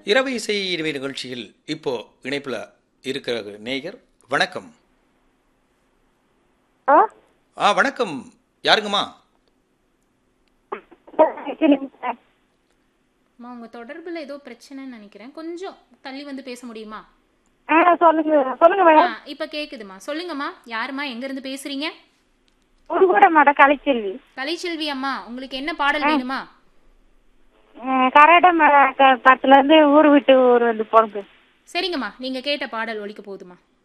இரவு இசை இரவு நிகழ்ச்சியில் இப்போ இணைப்புல இருக்கிற நேயர் வணக்கம் ஆ ஆ வணக்கம் யாருங்கம்மா சரிங்க சார் அம்மா உங்க தொடர்புல ஏதோ பிரச்சனைன்னு நினைக்கிறேன் கொஞ்சம் தள்ளி வந்து பேச முடியுமா ஆ சொல்லுங்க சொல்லுங்க ஆ, மேடம் இப்ப கேக்குதுமா சொல்லுங்கம்மா யாரும்மா எங்க இருந்து பேசுறீங்க ஒரு கூட மாடம் கலைச்செல்வி கலைச்செல்வி அம்மா உங்களுக்கு என்ன பாடல் வேணுமா கராடம் படத்துல இருந்து ஊர் விட்டு ஊர் வந்து போனது சரிங்கம்மா நீங்க கேட்ட பாடல் ஒலிக்க போகுதுமா